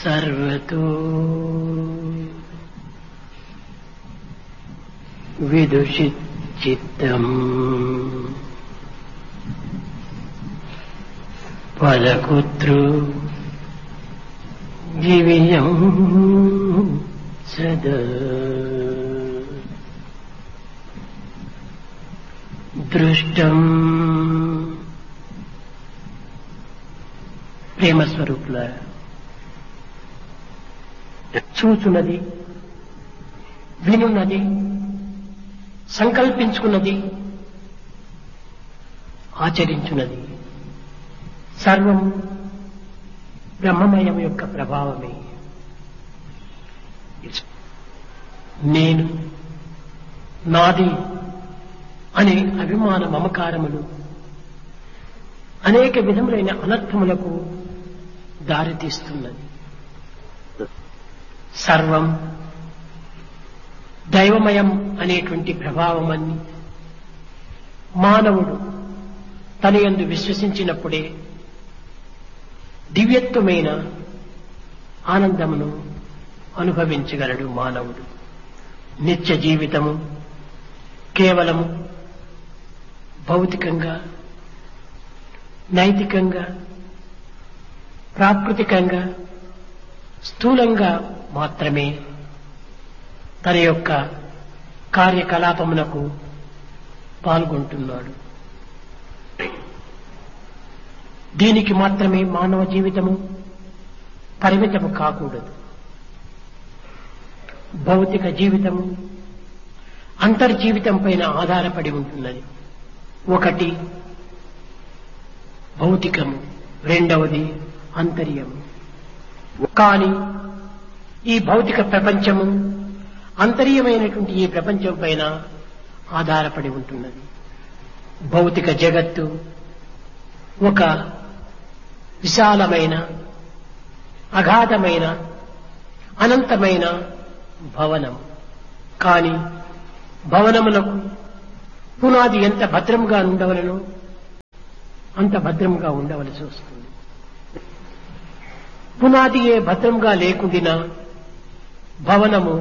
సర్వతో విదుషిచ్చిత్తం పలకుతృ దివ్యం సదా దృష్టం ప్రేమ స్వరూపుల చూచున్నది వినున్నది సంకల్పించుకున్నది ఆచరించున్నది సర్వం బ్రహ్మమయం యొక్క ప్రభావమే నేను నాది అనే అభిమాన మమకారములు అనేక విధములైన అనర్థములకు దారితీస్తున్నది సర్వం దైవమయం అనేటువంటి ప్రభావమని మానవుడు తన యందు విశ్వసించినప్పుడే దివ్యత్వమైన ఆనందమును అనుభవించగలడు మానవుడు నిత్య జీవితము కేవలము భౌతికంగా నైతికంగా ప్రాకృతికంగా స్థూలంగా మాత్రమే తన యొక్క కార్యకలాపమునకు పాల్గొంటున్నాడు దీనికి మాత్రమే మానవ జీవితము పరిమితము కాకూడదు భౌతిక జీవితము అంతర్జీవితం పైన ఆధారపడి ఉంటున్నది ఒకటి భౌతికము రెండవది అంతర్యము కానీ ఈ భౌతిక ప్రపంచము అంతర్యమైనటువంటి ఈ ప్రపంచం పైన ఆధారపడి ఉంటున్నది భౌతిక జగత్తు ఒక విశాలమైన అగాధమైన అనంతమైన భవనం కానీ భవనములకు పునాది ఎంత భద్రంగా ఉండవలనో అంత భద్రంగా ఉండవలసి వస్తుంది పునాది ఏ భద్రంగా లేకుండినా భవనము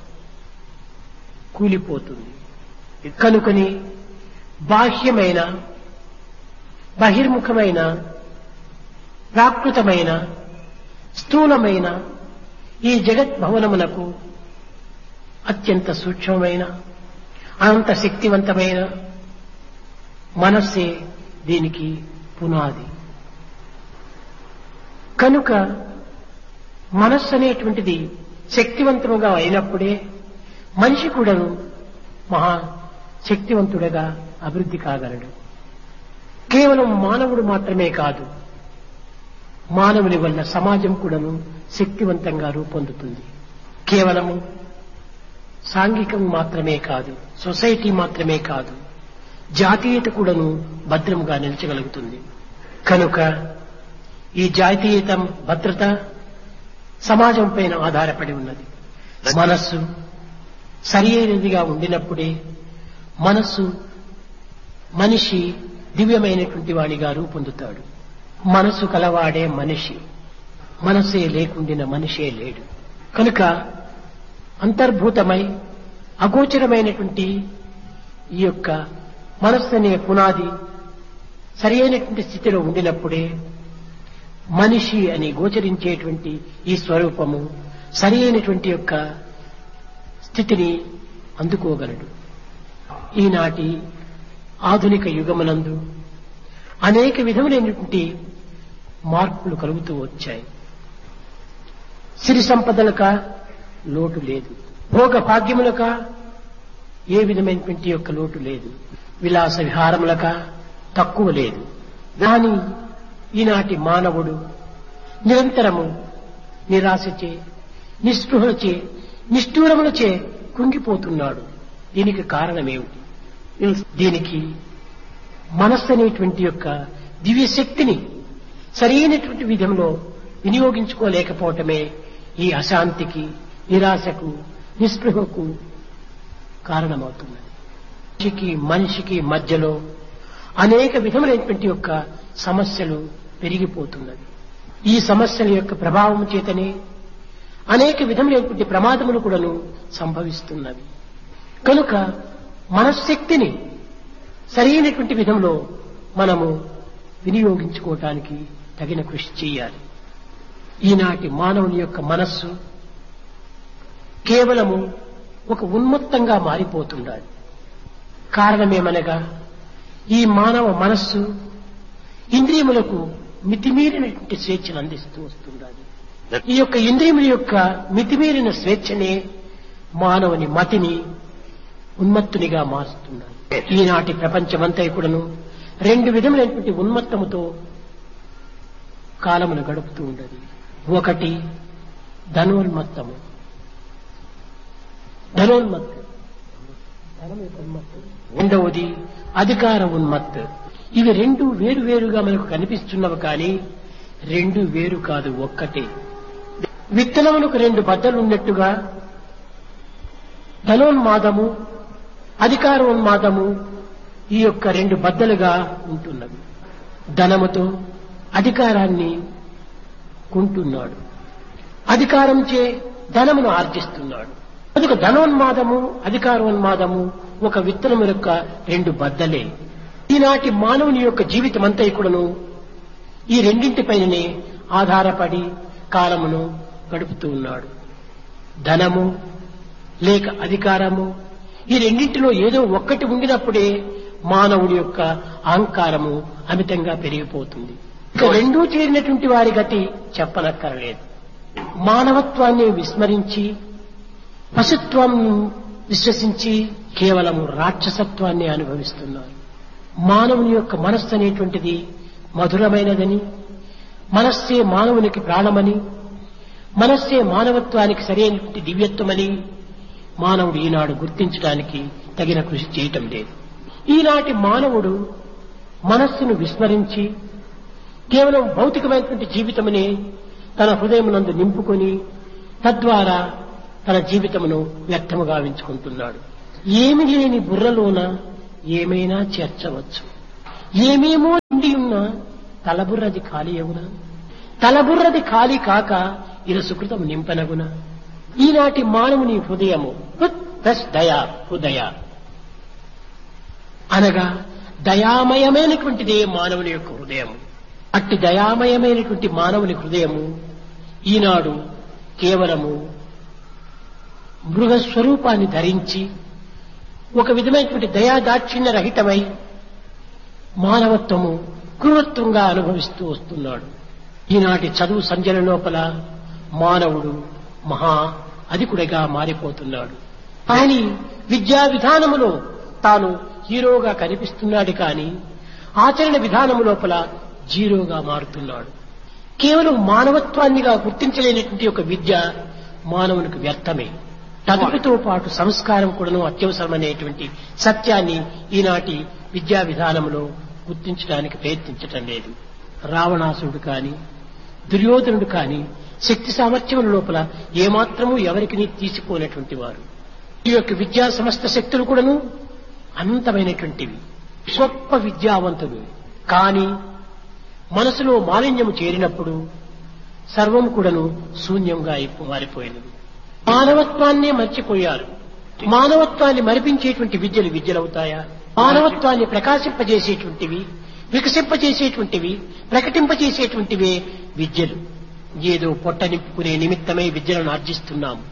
కూలిపోతుంది కనుకని బాహ్యమైన బహిర్ముఖమైన ప్రాకృతమైన స్థూలమైన ఈ జగత్ భవనమునకు అత్యంత సూక్ష్మమైన అనంత శక్తివంతమైన మనస్సే దీనికి పునాది కనుక మనస్సు అనేటువంటిది శక్తివంతముగా అయినప్పుడే మనిషి కూడాను మహా శక్తివంతుడుగా అభివృద్ధి కాగలడు కేవలం మానవుడు మాత్రమే కాదు మానవుని వల్ల సమాజం కూడాను శక్తివంతంగా రూపొందుతుంది కేవలము సాంఘికం మాత్రమే కాదు సొసైటీ మాత్రమే కాదు జాతీయత కూడాను భద్రంగా నిలిచగలుగుతుంది కనుక ఈ జాతీయత భద్రత సమాజం పైన ఆధారపడి ఉన్నది మనస్సు సరి అయినదిగా ఉండినప్పుడే మనస్సు మనిషి దివ్యమైనటువంటి వాడిగా రూపొందుతాడు మనసు కలవాడే మనిషి మనసే లేకుండిన మనిషే లేడు కనుక అంతర్భూతమై అగోచరమైనటువంటి ఈ యొక్క మనస్సు అనే పునాది సరి అయినటువంటి స్థితిలో ఉండినప్పుడే మనిషి అని గోచరించేటువంటి ఈ స్వరూపము సరి అయినటువంటి యొక్క స్థితిని అందుకోగలడు ఈనాటి ఆధునిక యుగమునందు అనేక విధములైనటువంటి మార్పులు కలుగుతూ వచ్చాయి సిరి సంపదలక లోటు లేదు భోగ భాగ్యములక ఏ విధమైనటువంటి యొక్క లోటు లేదు విలాస విహారములక తక్కువ లేదు కానీ ఈనాటి మానవుడు నిరంతరము నిరాశచే నిస్పృహలచే నిష్ఠూరములచే కుంగిపోతున్నాడు దీనికి కారణమేమిటి దీనికి మనస్సు అనేటువంటి యొక్క దివ్య శక్తిని సరైనటువంటి విధంలో వినియోగించుకోలేకపోవటమే ఈ అశాంతికి నిరాశకు నిస్పృహకు కారణమవుతున్నది మనిషికి మనిషికి మధ్యలో అనేక విధములైనటువంటి యొక్క సమస్యలు పెరిగిపోతున్నది ఈ సమస్యల యొక్క ప్రభావం చేతనే అనేక విధములైనటువంటి ప్రమాదములు కూడాను సంభవిస్తున్నవి కనుక మనశ్శక్తిని సరైనటువంటి విధంలో మనము వినియోగించుకోవటానికి తగిన కృషి చేయాలి ఈనాటి మానవుని యొక్క మనస్సు కేవలము ఒక ఉన్మత్తంగా మారిపోతుండాలి కారణమేమనగా ఈ మానవ మనస్సు ఇంద్రియములకు మితిమీరినటువంటి స్వేచ్ఛను అందిస్తూ వస్తుండాలి ఈ యొక్క ఇంద్రియముల యొక్క మితిమీరిన స్వేచ్ఛనే మానవుని మతిని ఉన్మత్తునిగా మారుస్తున్నారు ఈనాటి ప్రపంచమంతా కూడాను రెండు విధములైనటువంటి ఉన్మత్తముతో కాలమును గడుపుతూ ఉండదు ఒకటి ధనోన్మత్తము ధనోన్మత్తు ధనం యొక్క ఉన్మత్తు రెండవది అధికార ఉన్మత్తు ఇవి రెండు వేరు వేరుగా మనకు కనిపిస్తున్నవి కానీ రెండు వేరు కాదు ఒక్కటే విత్తనములకు రెండు బద్దలు ఉన్నట్టుగా ధనోన్మాదము అధికారోన్మాదము ఈ యొక్క రెండు బద్దలుగా ఉంటున్నవి ధనముతో అధికారాన్ని కొంటున్నాడు అధికారంచే ధనమును ఆర్జిస్తున్నాడు కనుక ధనోన్మాదము అధికారోన్మాదము ఒక విత్తనము యొక్క రెండు బద్దలే ఈనాటి మానవుని యొక్క జీవితం అంతా కూడాను ఈ రెండింటిపైననే ఆధారపడి కాలమును గడుపుతూ ఉన్నాడు ధనము లేక అధికారము ఈ రెండింటిలో ఏదో ఒక్కటి ఉండినప్పుడే మానవుడి యొక్క అహంకారము అమితంగా పెరిగిపోతుంది ఇక రెండూ చేరినటువంటి వారి గతి చెప్పనక్కరలేదు మానవత్వాన్ని విస్మరించి పశుత్వం విశ్వసించి కేవలము రాక్షసత్వాన్ని అనుభవిస్తున్నారు మానవుని యొక్క మనస్సు అనేటువంటిది మధురమైనదని మనస్సే మానవునికి ప్రాణమని మనస్సే మానవత్వానికి సరైనటువంటి దివ్యత్వమని మానవుడు ఈనాడు గుర్తించడానికి తగిన కృషి చేయటం లేదు ఈనాటి మానవుడు మనస్సును విస్మరించి కేవలం భౌతికమైనటువంటి జీవితమునే తన హృదయమునందు నింపుకొని తద్వారా తన జీవితమును వ్యర్థము గావించుకుంటున్నాడు ఏమి లేని బుర్రలోన ఏమైనా చేర్చవచ్చు ఏమేమో నిండి ఉన్న తలబుర్రది ఖాళీ అవునా తలబుర్రది ఖాళీ కాక ఇలా సుకృతం నింపనగున ఈనాటి మానవుని హృదయము హృత్ ప్లస్ దయా హృదయ అనగా దయామయమైనటువంటిదే మానవుని యొక్క హృదయం అట్టి దయామయమైనటువంటి మానవుని హృదయము ఈనాడు కేవలము మృగ స్వరూపాన్ని ధరించి ఒక విధమైనటువంటి దయాదాక్షిణ్య రహితమై మానవత్వము క్రూరత్వంగా అనుభవిస్తూ వస్తున్నాడు ఈనాటి చదువు సంజల లోపల మానవుడు మహా అధికుడిగా మారిపోతున్నాడు కానీ విద్యా విధానములో తాను హీరోగా కనిపిస్తున్నాడు కానీ ఆచరణ విధానము లోపల జీరోగా మారుతున్నాడు కేవలం మానవత్వాన్నిగా గుర్తించలేనటువంటి ఒక విద్య మానవునికి వ్యర్థమే చదువుతో పాటు సంస్కారం కూడాను అత్యవసరమనేటువంటి సత్యాన్ని ఈనాటి విద్యా విధానంలో గుర్తించడానికి ప్రయత్నించటం లేదు రావణాసురుడు కాని దుర్యోధనుడు కాని శక్తి సామర్థ్యముల లోపల ఏమాత్రము ఎవరికి తీసిపోయినటువంటి వారు ఈ యొక్క విద్యా సమస్త శక్తులు కూడాను అనంతమైనటువంటివి గొప్ప విద్యావంతులు కానీ మనసులో మాలిన్యము చేరినప్పుడు సర్వం కూడాను శూన్యంగా అయిపో- మారిపోయినది మానవత్వాన్నే మర్చిపోయారు మానవత్వాన్ని మరిపించేటువంటి విద్యలు విద్యలవుతాయా మానవత్వాన్ని ప్రకాశింపజేసేటువంటివి వికసింపజేసేటువంటివి ప్రకటింపజేసేటువంటివే విద్యలు ఏదో పొట్ట నింపుకునే నిమిత్తమై విద్యలను ఆర్జిస్తున్నాము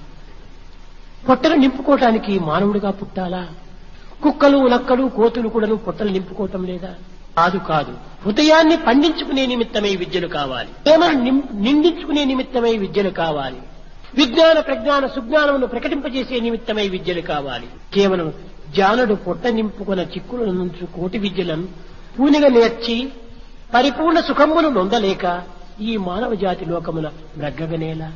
పొట్టలు నింపుకోవటానికి మానవుడిగా పుట్టాలా కుక్కలు నక్కలు కోతులు కూడాను పొట్టలు నింపుకోవటం లేదా కాదు కాదు హృదయాన్ని పండించుకునే నిమిత్తమై విద్యలు కావాలి ప్రేమను నిం- నిండించుకునే నిమిత్తమై విద్యలు కావాలి విజ్ఞాన ప్రజ్ఞాన సుజ్ఞానమును ప్రకటింపజేసే నిమిత్తమై విద్యలు కావాలి కేవలం జానుడు పొట్ట నింపుకున్న చిక్కుల నుంచి కోటి విద్యలను పూనిగా నేర్చి పరిపూర్ణ సుఖమును నొందలేక ఈ మానవ జాతి లోకమున మ్రగ్గగనేలా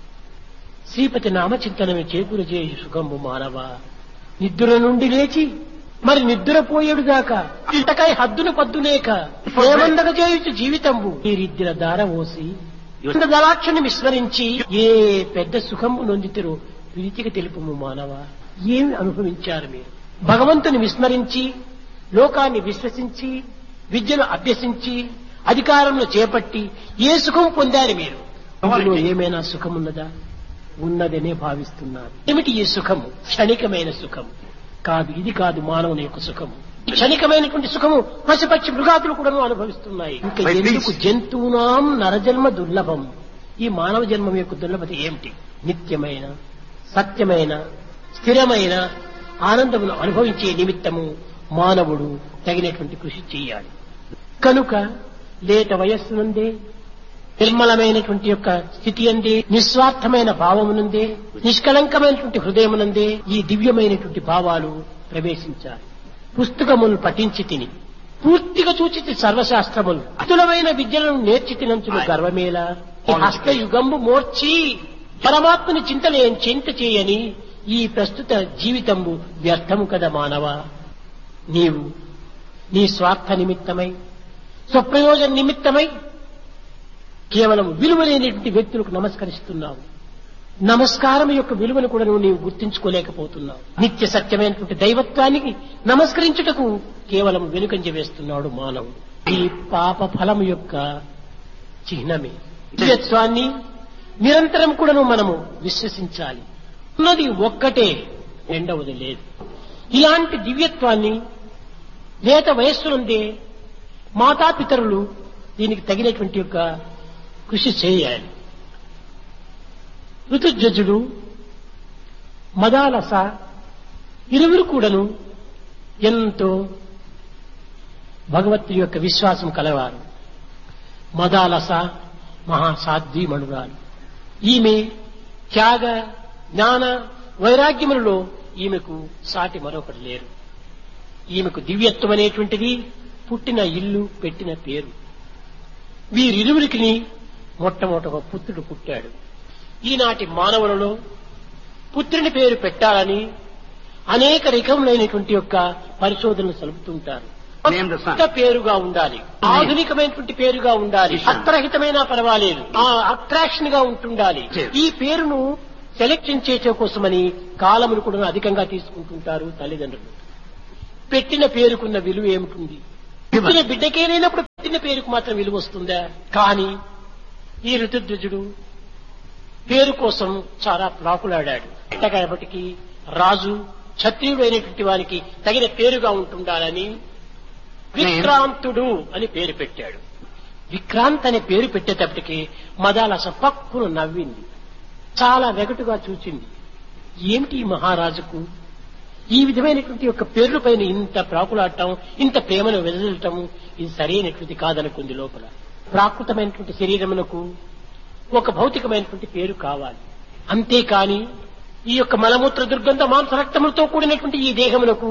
శ్రీపతి నామచింతనమే చేకూరు చేయి సుఖంబు మానవ నిద్ర నుండి లేచి మరి నిద్రపోయేడు దాకా ఇంతకై హద్దును పద్దులేక ప్రేమందగ చేయుచు జీవితంబు మీరిద్దర దార ఓసి దళాక్షని విస్మరించి ఏ పెద్ద సుఖంబు నొందితిరో విరితికి తెలుపుము మానవ ఏమి అనుభవించారు మీరు భగవంతుని విస్మరించి లోకాన్ని విశ్వసించి విద్యను అభ్యసించి అధికారంలో చేపట్టి ఏ సుఖం పొందారు మీరు అందులో ఏమైనా సుఖమున్నదా ఉన్నదనే భావిస్తున్నారు ఏమిటి ఈ సుఖము క్షణికమైన సుఖము కాదు ఇది కాదు మానవుని యొక్క సుఖము ఈ క్షణికమైనటువంటి సుఖము పశుపక్షి మృగాదులు కూడా అనుభవిస్తున్నాయి ఇంకా By this- ఎందుకు జంతువునాం నరజన్మ దుర్లభం ఈ మానవ జన్మం యొక్క దుర్లభత ఏమిటి నిత్యమైన సత్యమైన స్థిరమైన ఆనందమును అనుభవించే నిమిత్తము మానవుడు తగినటువంటి కృషి చేయాలి కనుక లేత వయస్సు నుండే నిర్మలమైనటువంటి యొక్క స్థితి అందే నిస్వార్థమైన భావమునందే నిష్కళంకమైనటువంటి హృదయమునందే ఈ దివ్యమైనటువంటి భావాలు ప్రవేశించాలి పుస్తకములు పఠించి తిని పూర్తిగా చూచి సర్వశాస్త్రములు అతులమైన విద్యలను నేర్చి తినంచును గర్వమేలా ఈ హస్తయుగంబు మోర్చి పరమాత్మని చింతలే చింత చేయని ఈ ప్రస్తుత జీవితంబు వ్యర్థము కదా మానవ నీవు నీ స్వార్థ నిమిత్తమై స్వప్రయోజన నిమిత్తమై కేవలం విలువలేనటువంటి వ్యక్తులకు నమస్కరిస్తున్నావు నమస్కారం యొక్క విలువను కూడా నువ్వు నీవు గుర్తించుకోలేకపోతున్నావు నిత్య సత్యమైనటువంటి దైవత్వానికి నమస్కరించుటకు కేవలం వెనుకంజ వేస్తున్నాడు మానవుడు ఈ పాప ఫలము యొక్క చిహ్నమే దివ్యత్వాన్ని నిరంతరం కూడాను మనము విశ్వసించాలి ఉన్నది ఒక్కటే రెండవది లేదు ఇలాంటి దివ్యత్వాన్ని లేత వయస్సు నుండే మాతాపితరులు దీనికి తగినటువంటి యొక్క కృషి చేయాలి ఋతుజజుడు మదాలస ఇరువురు కూడాను ఎంతో భగవత్తుడి యొక్క విశ్వాసం కలవారు మదాలస మహాసాధ్వీమణురాలు ఈమె త్యాగ జ్ఞాన వైరాగ్యములలో ఈమెకు సాటి మరొకటి లేరు ఈమెకు దివ్యత్వం అనేటువంటిది పుట్టిన ఇల్లు పెట్టిన పేరు వీరిరువురికి మొట్టమొదట ఒక పుత్రుడు పుట్టాడు ఈనాటి మానవులలో పుత్రుని పేరు పెట్టాలని అనేక రకములైనటువంటి యొక్క పరిశోధనలు సలుపుతుంటారు Name the son. కొత్త పేరుగా ఉండాలి ఆధునికమైనటువంటి పేరుగా ఉండాలి Yes. అత్రహితమైనా పర్వాలేదు ఆ అట్రాక్షన్ గా ఉంటుండాలి Yes. ఈ పేరును సెలెక్షన్ చేసే కోసమని కాలమును కూడా అధికంగా తీసుకుంటుంటారు తల్లిదండ్రులు పెట్టిన పేరుకున్న విలువ ఏమిటి పుట్టిన బిడ్డకే లేనప్పుడు పెట్టిన పేరుకు మాత్రం విలువ వస్తుందా కానీ ఈ ఋతుధ్వజుడు పేరు కోసం చాలా ప్రాకులాడాడు కాబట్టి రాజు క్షత్రియుడు అయినటువంటి వానికి తగిన పేరుగా ఉంటుండాలని విక్రాంతుడు అని పేరు పెట్టాడు విక్రాంత్ అనే పేరు పెట్టేటప్పటికి మదాలస పక్కును నవ్వింది చాలా వెగటుగా చూచింది ఏమిటి ఈ మహారాజుకు ఈ విధమైనటువంటి యొక్క పేర్ల పైన ఇంత ప్రాకులాడటం ఇంత ప్రేమను వెదజల్లటం ఇది సరైనటువంటి కాదనుకుంది లోపల ప్రాకృతమైనటువంటి శరీరమునకు ఒక భౌతికమైనటువంటి పేరు కావాలి అంతేకాని ఈ యొక్క మలమూత్ర దుర్గంధ మాంస రక్తములతో కూడినటువంటి ఈ దేహమునకు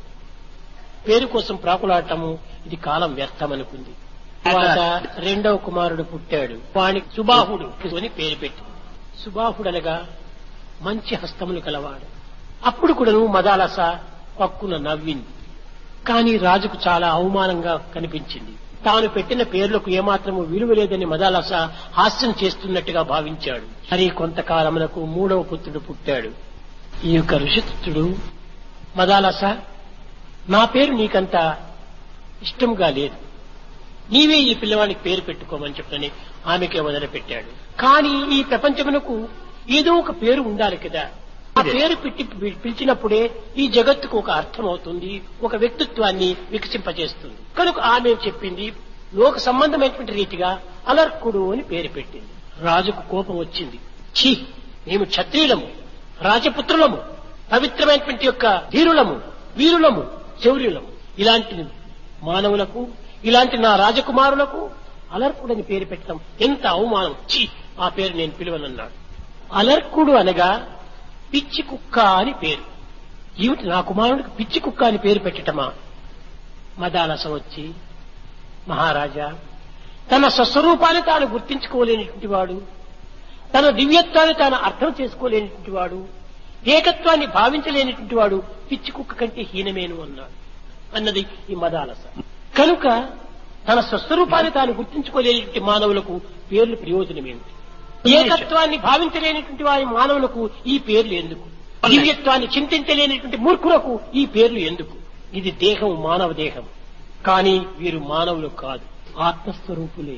పేరు కోసం ప్రాకులాడటము ఇది కాలం వ్యర్థం అనుకుంది తర్వాత రెండవ కుమారుడు పుట్టాడు వానికి సుబాహుడు అని పేరు పెట్టి సుబాహుడు అనగా మంచి హస్తములు కలవాడు అప్పుడు కూడాను మదాలస పక్కున నవ్వింది కానీ రాజుకు చాలా అవమానంగా కనిపించింది తాను పెట్టిన పేర్లకు ఏమాత్రము విలువ లేదని మదాలస హాస్యం చేస్తున్నట్టుగా భావించాడు మరి కొంతకాలమునకు మూడవ పుత్రుడు పుట్టాడు ఈ యొక్క ఋషిపుత్రుడు మదాలస నా పేరు నీకంత ఇష్టంగా లేదు నీవే ఈ పిల్లవాడికి పేరు పెట్టుకోమని చెప్పని ఆమెకే వదిలిపెట్టాడు కానీ ఈ ప్రపంచమునకు ఏదో ఒక పేరు ఉండాలి కదా ఆ పేరు పెట్టి పి- పిలిచినప్పుడే ఈ జగత్తుకు ఒక అర్థం అవుతుంది ఒక వ్యక్తిత్వాన్ని వికసింపజేస్తుంది కనుక ఆమె చెప్పింది లోక సంబంధమైనటువంటి రీతిగా అలర్కుడు అని పేరు పెట్టింది రాజుకు కోపం వచ్చింది ఛీ మేము క్షత్రియులము రాజపుత్రులము పవిత్రమైనటువంటి యొక్క ధీరులము వీరులము శౌర్యులము ఇలాంటి మానవులకు ఇలాంటి నా రాజకుమారులకు అలర్కుడని పేరు పెట్టడం ఎంత అవమానం ఛీ ఆ పేరు నేను పిలువనన్నాడు అలర్కుడు అనగా పిచ్చి కుక్క అని పేరు ఏమిటి నా కుమారుడికి పిచ్చి కుక్క అని పేరు పెట్టటమా మదాలస వచ్చి మహారాజా తన స్వస్వరూపాన్ని తాను గుర్తించుకోలేనటువంటి వాడు తన దివ్యత్వాన్ని తాను అర్థం చేసుకోలేనటువంటి వాడు ఏకత్వాన్ని భావించలేనటువంటి వాడు పిచ్చి కుక్క కంటే హీనమేను అన్నాడు అన్నది ఈ మదాలస కనుక తన స్వస్వరూపాన్ని తాను గుర్తించుకోలేనటువంటి మానవులకు పేర్లు ప్రయోజనమేమిటి ఏకత్వాన్ని భావించలేనటువంటి వారి మానవులకు ఈ పేర్లు ఎందుకు దివ్యత్వాన్ని చింతించలేనటువంటి మూర్ఖులకు ఈ పేర్లు ఎందుకు ఇది దేహం మానవ దేహం కానీ వీరు మానవులు కాదు ఆత్మస్వరూపులే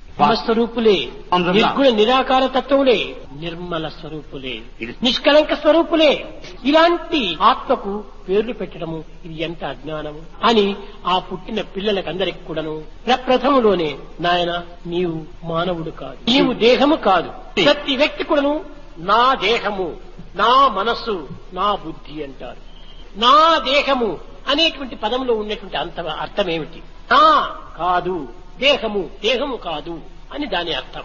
స్వరూపులే నిర్గుణ నిరాకార తత్వములే నిర్మల స్వరూపులే నిష్కలంక స్వరూపులే ఇలాంటి ఆత్మకు పేర్లు పెట్టడము ఇది ఎంత అజ్ఞానము అని ఆ పుట్టిన పిల్లలకందరికి కూడాను ప్రప్రథములోనే నాయన నీవు మానవుడు కాదు నీవు దేహము కాదు ప్రతి వ్యక్తి కూడాను నా దేహము నా మనస్సు నా బుద్ధి అంటారు నా దేహము అనేటువంటి పదంలో ఉన్నటువంటి అంత అర్థం ఏమిటి నా కాదు దేహము దేహము కాదు అని దాని అర్థం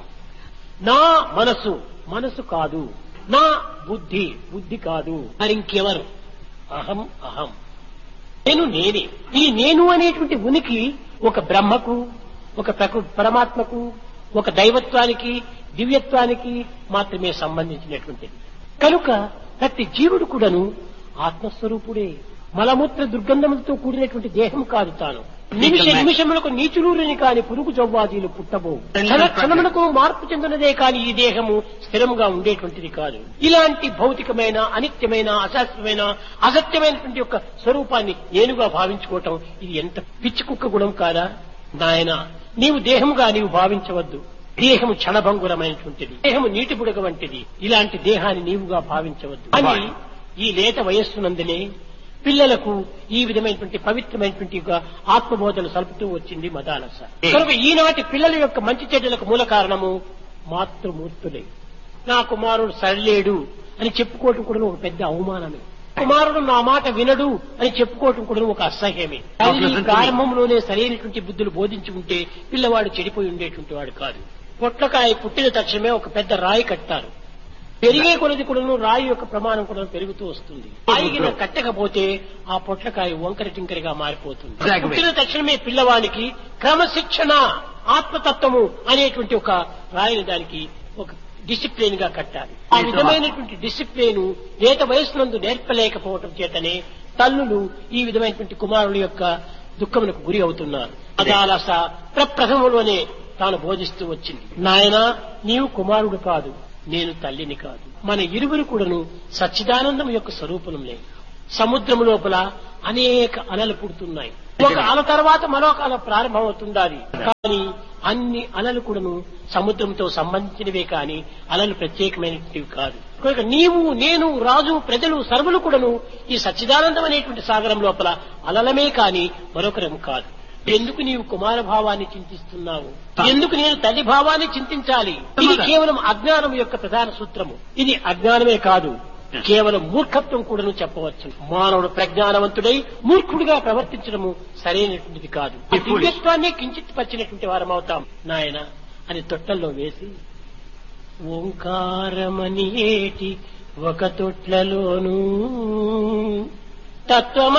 నా మనసు మనసు కాదు నా బుద్ధి బుద్ధి కాదు మరి ఇంకెవరు అహం అహం నేను నేనే ఈ నేను అనేటువంటి ఉనికి ఒక బ్రహ్మకు ఒక ప్రకృ పరమాత్మకు ఒక దైవత్వానికి దివ్యత్వానికి మాత్రమే సంబంధించినటువంటిది కనుక ప్రతి జీవుడు కూడాను ఆత్మస్వరూపుడే మలమూత్ర దుర్గంధములతో కూడినటువంటి దేహం కాదు తాను నిమిష నిమిషములకు నీచులూరిని కాని పురుగు జవ్వాదీలు పుట్టబోవు క్షణ క్షణములకు మార్పు చెందినదే కాని ఈ దేహము స్థిరముగా ఉండేటువంటిది కాదు ఇలాంటి భౌతికమైన అనిత్యమైన అశాస్త్రమైన అసత్యమైనటువంటి యొక్క స్వరూపాన్ని నేనుగా భావించుకోవటం ఇది ఎంత పిచ్చి కుక్క గుణం కాదా నాయన నీవు దేహముగా నీవు భావించవద్దు దేహము క్షణభంగురమైనటువంటిది దేహము నీటి బుడగ వంటిది ఇలాంటి దేహాన్ని నీవుగా భావించవద్దు అని ఈ లేత వయస్సునందునే పిల్లలకు ఈ విధమైనటువంటి పవిత్రమైనటువంటి ఒక ఆత్మబోధన సలుపుతూ వచ్చింది మదాలస కనుక ఈనాటి పిల్లల యొక్క మంచి చెడ్డలకు మూల కారణము మాతృమూర్తులే నా కుమారుడు సరిలేడు అని చెప్పుకోవటం కూడా ఒక పెద్ద అవమానమే కుమారుడు నా మాట వినడు అని చెప్పుకోవటం కూడా ఒక అసహ్యమే కానీ ఈ ప్రారంభంలోనే సరైనటువంటి బుద్ధులు బోధించి ఉంటే పిల్లవాడు చెడిపోయి ఉండేటువంటి వాడు కాదు పొట్లకాయ పుట్టిన తక్షణమే ఒక పెద్ద రాయి కట్టారు పెరిగే కొలది కూడాను రాయి యొక్క ప్రమాణం కూడా పెరుగుతూ వస్తుంది రాయిగిన కట్టకపోతే ఆ పొట్లకాయ వంకర టింకరిగా మారిపోతుంది Exactly. పుట్టిన తక్షణమే పిల్లవాడికి క్రమశిక్షణ ఆత్మతత్వము అనేటువంటి ఒక రాయిని దానికి ఒక డిసిప్లిన్ గా కట్టాలి ఆ విధమైనటువంటి డిసిప్లిన్ లేత వయస్సునందు నేర్పలేకపోవటం చేతనే తల్లులు ఈ విధమైనటువంటి కుమారుల యొక్క దుఃఖములకు గురి అవుతున్నారు అదాలస ప్రప్రథమంలోనే తాను బోధిస్తూ వచ్చింది నాయనా నీవు కుమారుడు కాదు నేను తల్లిని కాదు మన ఇరువురు కూడాను సచ్చిదానందం యొక్క స్వరూపంలే సముద్రం లోపల అనేక అలలు పుడుతున్నాయి ఒక అల తర్వాత మరొక అల ప్రారంభమవుతుండాలి కానీ అన్ని అలలు కూడాను సముద్రంతో సంబంధించినవే కానీ అలలు ప్రత్యేకమైనవి కాదు కనుక నీవు నేను రాజు ప్రజలు సర్వులు కూడాను ఈ సచ్చిదానందం అనేటువంటి సాగరం లోపల అలలమే కాని మరొకరం కాదు ఎందుకు నీవు కుమార భావాన్ని చింతిస్తున్నావు ఎందుకు నేను తల్లి భావాన్ని చింతించాలి ఇది కేవలం అజ్ఞానం యొక్క ప్రధాన సూత్రము ఇది అజ్ఞానమే కాదు కేవలం మూర్ఖత్వం కూడాను చెప్పవచ్చు మానవుడు ప్రజ్ఞానవంతుడై మూర్ఖుడిగా ప్రవర్తించడము సరైనటువంటిది కాదు ఈ దివ్యత్వాన్ని కించిత్ పచ్చినటువంటి వారం అవుతాం నాయన అని తొట్టల్లో వేసి ఓంకారమని ఏటి ఒక తొట్లలోను తత్వమ